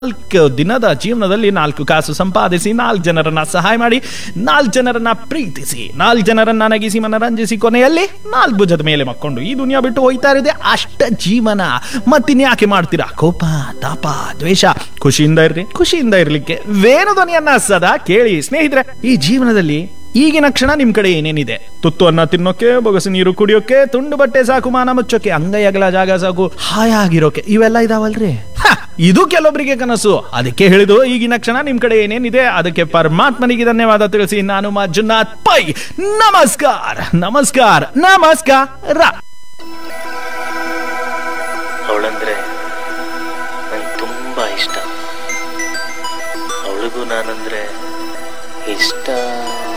ನಾಲ್ಕು ದಿನದ ಜೀವನದಲ್ಲಿ ನಾಲ್ಕು ಕಾಸು ಸಂಪಾದಿಸಿ ನಾಲ್ಕು ಜನರನ್ನ ಸಹಾಯ ಮಾಡಿ ನಾಲ್ಕು ಜನರನ್ನ ಪ್ರೀತಿಸಿ ನಾಲ್ಕು ಜನರನ್ನ ನಗಿಸಿ ಮನರಂಜಿಸಿ ಕೊನೆಯಲ್ಲಿ ನಾಲ್ಕು ಭುಜದ ಮೇಲೆ ಮಕ್ಕೊಂಡು ಈ ದುನಿಯಾ ಬಿಟ್ಟು ಹೋಯ್ತಾ ಇರೋದೇ ಅಷ್ಟ ಜೀವನ ಮತ್ತಿನ್ಯಾಕೆ ಮಾಡ್ತೀರಾ ಕೋಪ ತಾಪ ದ್ವೇಷ ಖುಷಿಯಿಂದ ಇರ್ರಿ ಖುಷಿಯಿಂದ ಇರ್ಲಿಕ್ಕೆ ವೇಣುಧ್ವನಿಯನ್ನ ಸದಾ ಕೇಳಿ ಸ್ನೇಹಿತರೆ ಈ ಜೀವನದಲ್ಲಿ ಈಗಿನ ಕ್ಷಣ ನಿಮ್ ಕಡೆ ಏನೇನಿದೆ ತುತ್ತು ಅನ್ನ ತಿನ್ನೋಕೆ ಬೊಗಸು ನೀರು ಕುಡಿಯೋಕೆ ತುಂಡು ಬಟ್ಟೆ ಸಾಕು ಮಾನ ಮುಚ್ಚೋಕೆ ಅಂಗೈ ಅಗಲ ಜಾಗ ಸಾಕು ಹಾಯಾಗಿರೋಕೆ ಇವೆಲ್ಲ ಇದಾವಲ್ರಿ ಹ, ಇದು ಕೆಲವೊಬ್ಬರಿಗೆ ಕನಸು ಅದಕ್ಕೆ ಹೇಳಿದು ಈಗಿನ ಕ್ಷಣ ನಿಮ್ ಕಡೆ ಏನೇನಿದೆ ಅದಕ್ಕೆ ಪರಮಾತ್ಮನಿಗೆ ಧನ್ಯವಾದ ತಿಳಿಸಿ ನಾನು ಮಂಜುನಾಥ್ ಪೈ ನಮಸ್ಕಾರ ನಮಸ್ಕಾರ ನಮಸ್ಕಾರ ಅವಳಂದ್ರೆ ನಂಗೆ ತುಂಬ ಇಷ್ಟ ಅವಳಿಗೂ ನಾನಂದ್ರೆ ಇಷ್ಟ